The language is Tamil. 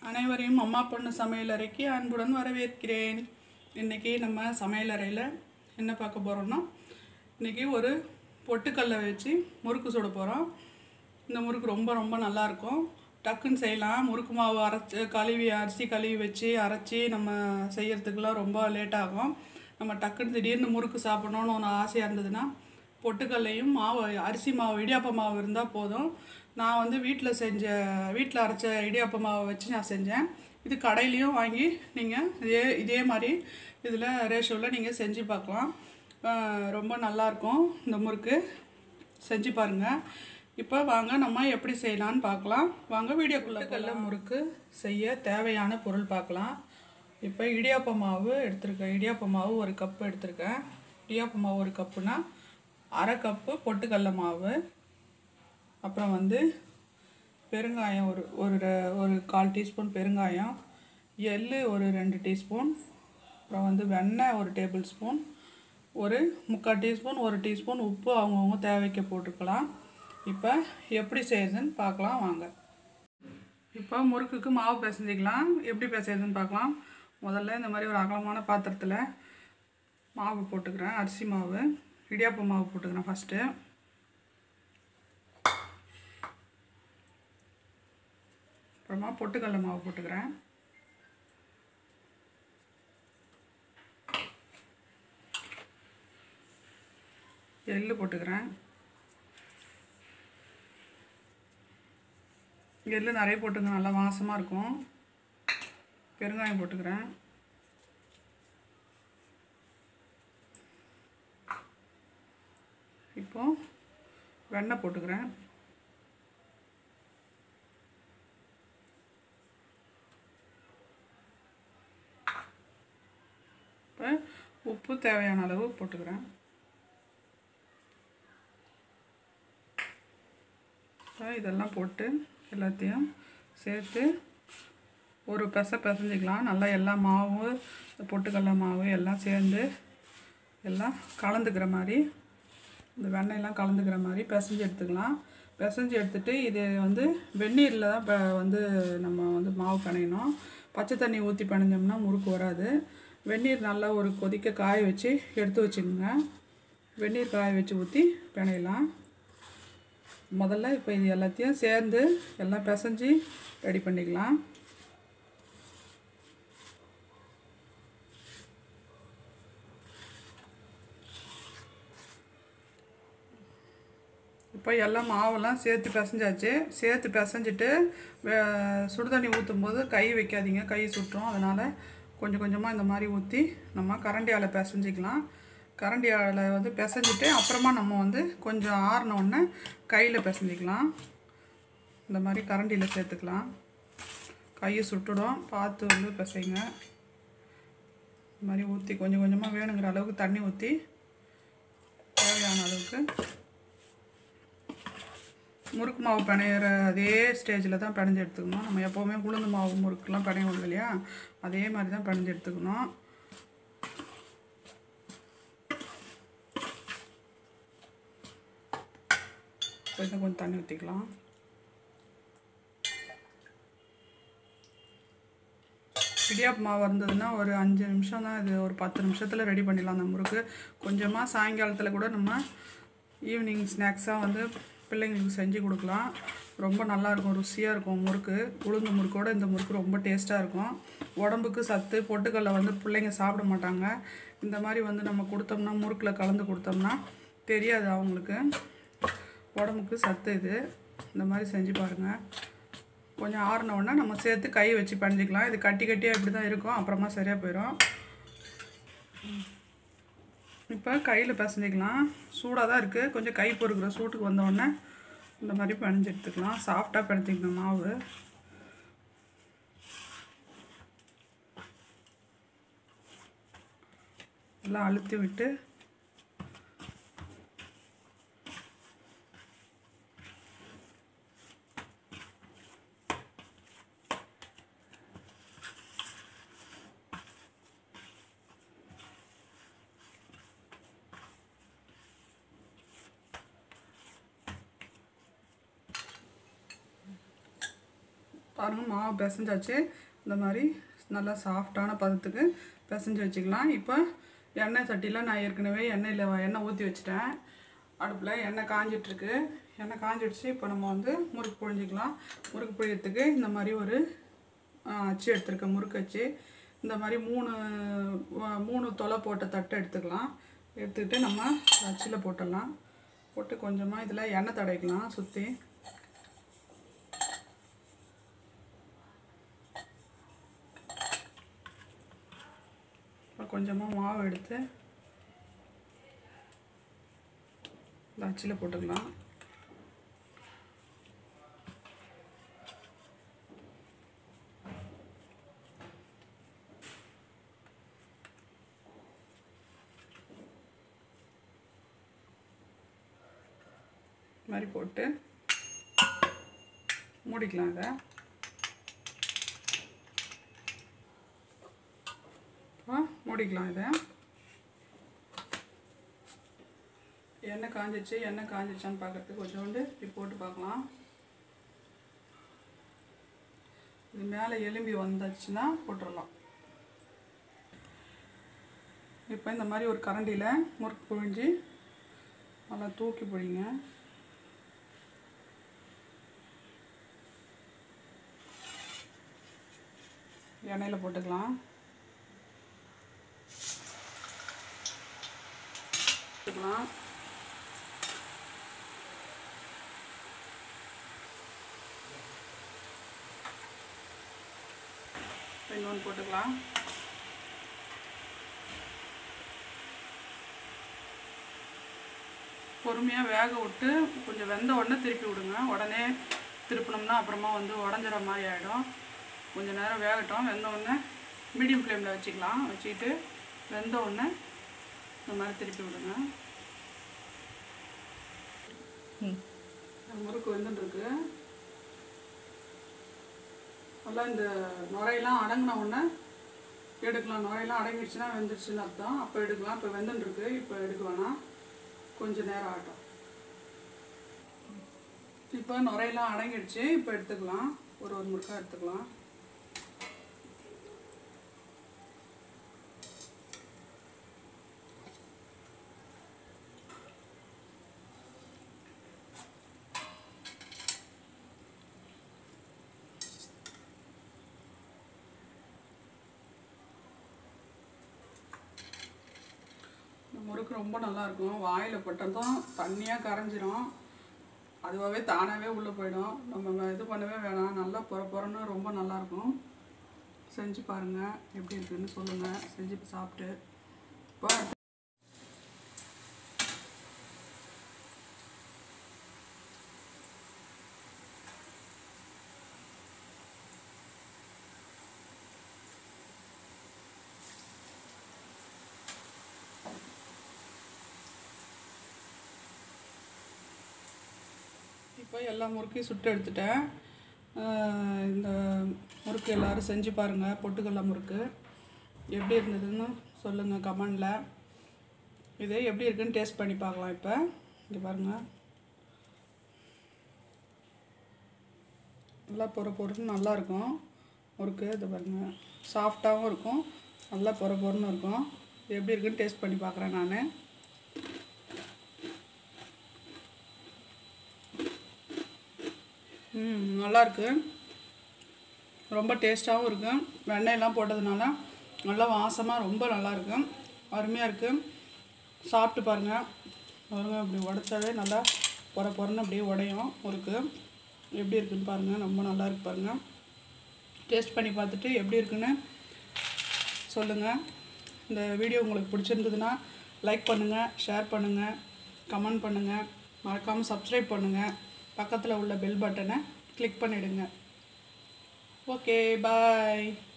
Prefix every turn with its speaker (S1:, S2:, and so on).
S1: அனைவரையும் அம்மா பொண்ணு சமையலறைக்கு அன்புடன் வரவேற்கிறேன் இன்றைக்கி நம்ம சமையலறையில் என்ன பார்க்க போகிறோம்னா இன்றைக்கி ஒரு பொட்டுக்கல்லை வச்சு முறுக்கு சுட போகிறோம் இந்த முறுக்கு ரொம்ப ரொம்ப நல்லாயிருக்கும் டக்குன்னு செய்யலாம் முறுக்கு மாவு அரைச்சி கழுவி அரிசி கழுவி வச்சு அரைச்சி நம்ம செய்யறதுக்குலாம் ரொம்ப லேட் ஆகும் நம்ம டக்குன்னு திடீர்னு முறுக்கு சாப்பிடணும்னு ஒன்று ஆசையாக இருந்ததுன்னா பொட்டுக்கல்லையும் மாவு அரிசி மாவு இடியாப்ப மாவு இருந்தால் போதும் நான் வந்து வீட்டில் செஞ்ச வீட்டில் அரைச்ச இடியாப்ப மாவை வச்சு நான் செஞ்சேன் இது கடையிலையும் வாங்கி நீங்கள் இதே இதே மாதிரி இதில் ரேஷோவில் நீங்கள் செஞ்சு பார்க்கலாம் ஆஹ் ரொம்ப நல்லாயிருக்கும் இந்த முறுக்கு செஞ்சு பாருங்கள் இப்போ வாங்க நம்ம எப்படி செய்யலான்னு பார்க்கலாம் வாங்க வீடியோக்குள்ளே கல்ல முறுக்கு செய்ய தேவையான பொருள் பார்க்கலாம் இப்போ இடியாப்ப மாவு எடுத்திருக்கேன் இடியாப்ப மாவு ஒரு கப்பு எடுத்திருக்கேன் இடியாப்ப மாவு ஒரு கப்புனா அரை கப்பு பொட்டுக்கடல மாவு அப்புறம் வந்து பெருங்காயம் ஒரு ஒரு ர- ஒரு கால் டீஸ்பூன் பெருங்காயம் எள்ளு ஒரு ரெண்டு டீஸ்பூன் அப்புறம் வந்து வெண்ணெய் ஒரு டேபிள் ஸ்பூன் ஒரு முக்கால் டீஸ்பூன் ஒரு டீஸ்பூன் உப்பு அவங்கவுங்க தேவைக்கு போட்டுக்கலாம் இப்போ எப்படி செய்யுதுன்னு பார்க்கலாம் வாங்க இப்போ முறுக்குக்கு மாவு பிசைஞ்சிக்கலாம் எப்படி பிசையுதுன்னு பார்க்கலாம் முதல்ல இந்த மாதிரி ஒரு அகலமான பாத்திரத்தில் மாவு போட்டுக்கிறேன் அரிசி மாவு இடியாப்ப மாவு போட்டுக்கிறேன் ஃபஸ்ட்டு அப்புறமா பொட்டுக்கடல மாவு போட்டுக்கிறேன் எள்ளு போட்டுக்கிறேன் எள்ளு நிறைய போட்டுங்க நல்லா வாசமாக இருக்கும் பெருங்காயம் போட்டுக்கிறேன் இப்போ வெண்ணெய் போட்டுக்கிறேன் இப்போ உப்பு தேவையான அளவு போட்டுக்கிறேன் இப்போ இதெல்லாம் போட்டு எல்லாத்தையும் சேர்த்து ஒரு பெச பிசைஞ்சிக்கலாம் நல்லா எல்லா மாவு இந்த பொட்டுக்கடல மாவு எல்லாம் சேர்ந்து எல்லாம் கலந்துக்கிற மாதிரி இந்த வெண்ணெயெல்லாம் கலந்துக்கிற மாதிரி பிசைஞ்சு எடுத்துக்கலாம் பிசைஞ்சு எடுத்துட்டு இது வந்து வெந்நீரில் தான் இப்போ வந்து நம்ம வந்து மாவு பிணையணும் பச்சை தண்ணி ஊற்றி பிணைஞ்சோம்னா முறுக்கு வராது வெந்நீர் நல்லா ஒரு கொதிக்க காய வச்சு எடுத்து வச்சுக்கோங்க வெந்நீர் காய வச்சு ஊற்றி பிணையலாம் முதல்ல இப்போ இது எல்லாத்தையும் சேர்ந்து எல்லாம் பிசைஞ்சு ரெடி பண்ணிக்கலாம் இப்போ எல்லாம் மாவெல்லாம் சேர்த்து பிசைஞ்சாச்சு சேர்த்து பிசைஞ்சிட்டு வே- சுடுதண்ணி ஊற்றும் போது கை வைக்காதீங்க கை சுட்டுரும் அதனால் கொஞ்சம் கொஞ்சமாக இந்த மாதிரி ஊற்றி நம்ம கரண்டியால் பிசைஞ்சிக்கலாம் கரண்டியால் வந்து பிசைஞ்சிட்டு அப்புறமா நம்ம வந்து கொஞ்சம் ஆறின உடனே கையில் பிசைஞ்சிக்கலாம் இந்த மாதிரி கரண்டியில் சேர்த்துக்கலாம் கையை சுட்டுடும் பார்த்து வந்து பிசைங்க இந்த மாதிரி ஊற்றி கொஞ்சம் கொஞ்சமாக வேணுங்கிற அளவுக்கு தண்ணி ஊற்றி தேவையான அளவுக்கு முறுக்கு மாவு பிணையிற அதே ஸ்டேஜில் தான் பிணைஞ்சு எடுத்துக்கணும் நம்ம எப்போவுமே உளுந்து மாவு முறுக்குலாம் பிணையோம் இல்லையா அதே மாதிரி தான் பிணைஞ்சு எடுத்துக்கணும் கொஞ்சம் கொஞ்சம் தண்ணி ஊற்றிக்கலாம் இடியாப்பு மாவு இருந்ததுன்னா ஒரு அஞ்சு நிமிஷம் தான் இது ஒரு பத்து நிமிஷத்தில் ரெடி பண்ணிடலாம் அந்த முறுக்கு கொஞ்சமாக சாயங்காலத்தில் கூட நம்ம ஈவினிங் ஸ்நாக்ஸாக வந்து பிள்ளைங்களுக்கு செஞ்சு கொடுக்கலாம் ரொம்ப நல்லாயிருக்கும் ருசியாக இருக்கும் முறுக்கு உளுந்து முறுக்கோட இந்த முறுக்கு ரொம்ப டேஸ்ட்டாக இருக்கும் உடம்புக்கு சத்து பொட்டுக்கல்லை வந்து பிள்ளைங்க சாப்பிட மாட்டாங்க இந்த மாதிரி வந்து நம்ம கொடுத்தோம்னா முறுக்கில் கலந்து கொடுத்தோம்னா தெரியாது அவங்களுக்கு உடம்புக்கு சத்து இது இந்த மாதிரி செஞ்சு பாருங்கள் கொஞ்சம் ஆறின உடனே நம்ம சேர்த்து கை வச்சு பணிஞ்சிக்கலாம் இது கட்டி கட்டியாக இப்படி தான் இருக்கும் அப்புறமா சரியாக போயிடும் இப்போ கையில் பிசைஞ்சிக்கலாம் சூடாக தான் இருக்குது கொஞ்சம் கை பொறுக்கிற சூட்டுக்கு வந்த உடனே இந்த மாதிரி பிணைஞ்சு எடுத்துக்கலாம் சாஃப்டாக பிணைச்சிக்கணும் மாவு எல்லாம் அழுத்தி விட்டு பாருங்கள் மாவு பிசைஞ்சாச்சு இந்த மாதிரி நல்லா சாஃப்டான பதத்துக்கு பிசைஞ்சு வச்சுக்கலாம் இப்போ எண்ணெய் சட்டியில் நான் ஏற்கனவே எண்ணெயில் எண்ணெய் ஊற்றி வச்சுட்டேன் அடுப்பில் எண்ணெய் காஞ்சிட்ருக்கு எண்ணெய் காஞ்சிடுச்சு இப்போ நம்ம வந்து முறுக்கு புழிஞ்சிக்கலாம் முறுக்கு புழியறதுக்கு இந்த மாதிரி ஒரு ஆ, அச்சு எடுத்துருக்கேன் முறுக்கு அச்சு இந்த மாதிரி மூணு வ- மூணு தொலை போட்ட தட்டு எடுத்துக்கலாம் எடுத்துக்கிட்டு நம்ம அச்சில் போட்டுடலாம் போட்டு கொஞ்சமாக இதில் எண்ணெய் தடவிக்கலாம் சுற்றி கொஞ்சமாக மாவு எடுத்து இந்த அச்சில் போட்டுக்கலாம் இந்த மாதிரி போட்டு மூடிக்கலாம் அதை ஆ மூடிக்கலாம் இதை எண்ணெய் காஞ்சிச்சு எண்ணெய் காஞ்சிச்சான்னு பார்க்கறதுக்கு கொஞ்சோண்டு இப்படி போட்டு பார்க்கலாம் இது மேலே எலும்பி வந்துச்சுன்னா போட்டுடலாம் இப்போ இந்த மாதிரி ஒரு கரண்டியில் முறுக்கு புழிஞ்சு நல்லா தூக்கி பிடிங்க எண்ணெயில் போட்டுக்கலாம் போட்டுக்கலாம் இன்னொன்று போட்டுக்கலாம் பொறுமையாக வேக விட்டு கொஞ்சம் வெந்த உடனே திருப்பி விடுங்க உடனே திருப்பினோம்னா அப்புறமா வந்து உடஞ்சிற மாதிரி ஆகிடும் கொஞ்ச நேரம் வேகட்டும் வெந்த உடனே மீடியம் ஃப்ளேமில் வச்சுக்கலாம் வச்சுக்கிட்டு வெந்த உடனே இந்த மாதிரி திருப்பி விடுங்க முறுக்கு வெந்துட்டுருக்கு நல்லா இந்த நுரையெல்லாம் அடங்கின உடனே எடுக்கலாம் நுரையெல்லாம் அடங்கிடுச்சுன்னா வெந்துடுச்சுன்னு அர்த்தம் அப்போ எடுக்கலாம் இப்போ வெந்துட்டுருக்கு இப்போ எடுக்க வேணாம் கொஞ்ச நேரம் ஆகட்டும் இப்போ நுரையெல்லாம் அடங்கிடுச்சு இப்போ எடுத்துக்கலாம் ஒரு ஒரு முறுக்கா எடுத்துக்கலாம் இந்த முறுக்கு ரொம்ப நல்லா இருக்கும் வாயில் பட்டதும் தண்ணியாக கரைஞ்சிரும் அதுவாகவே தானாகவே உள்ளே போயிடும் நம்ம வ- இது பண்ணவே வேணாம் நல்லா பொற பொறன்னு ரொம்ப நல்லாயிருக்கும் செஞ்சு பாருங்கள் எப்படி இருக்குன்னு சொல்லுங்கள் செஞ்சு சாப்பிட்டு இப்போ இப்போ எல்லா முறுக்கையும் சுட்டு எடுத்துட்டேன் ஆஹ் இந்த முறுக்கு எல்லாரும் செஞ்சு பாருங்கள் பொட்டுக்கடலை முறுக்கு எப்படி இருந்ததுன்னு சொல்லுங்கள் கமெண்டில் இது எப்படி இருக்குன்னு டேஸ்ட் பண்ணி பார்க்கலாம் இப்போ இங்கே பாருங்கள் நல்லா பொற பொறுன்னு நல்லா இருக்கும் முறுக்கு இது பாருங்கள் சாஃப்டாகவும் இருக்கும் நல்லா பொற பொறுன்னு இருக்கும் இது எப்படி இருக்குன்னு டேஸ்ட் பண்ணி பார்க்குறேன் நான் ம் நல்லாயிருக்கு ரொம்ப டேஸ்ட்டாகவும் இருக்கும் வெண்ணெயெல்லாம் போட்டதுனால நல்லா வாசமாக ரொம்ப நல்லாயிருக்கு அருமையாக இருக்குது சாப்பிட்டு பாருங்கள் பாருங்க இப்படி உடச்சாவே நல்லா பொற பொறன்னு அப்படியே உடையும் முறுக்கு எப்படி இருக்குன்னு பாருங்கள் ரொம்ப நல்லா இருக்கு பாருங்கள் டேஸ்ட் பண்ணி பார்த்துட்டு எப்படி இருக்குன்னு சொல்லுங்கள் இந்த வீடியோ உங்களுக்கு பிடிச்சிருந்ததுன்னா லைக் பண்ணுங்கள் ஷேர் பண்ணுங்கள் கமெண்ட் பண்ணுங்கள் மறக்காமல் சப்ஸ்கிரைப் பண்ணுங்கள் பக்கத்தில் உள்ள பெல் பட்டனை கிளிக் பண்ணிவிடுங்க ஓகே பாய்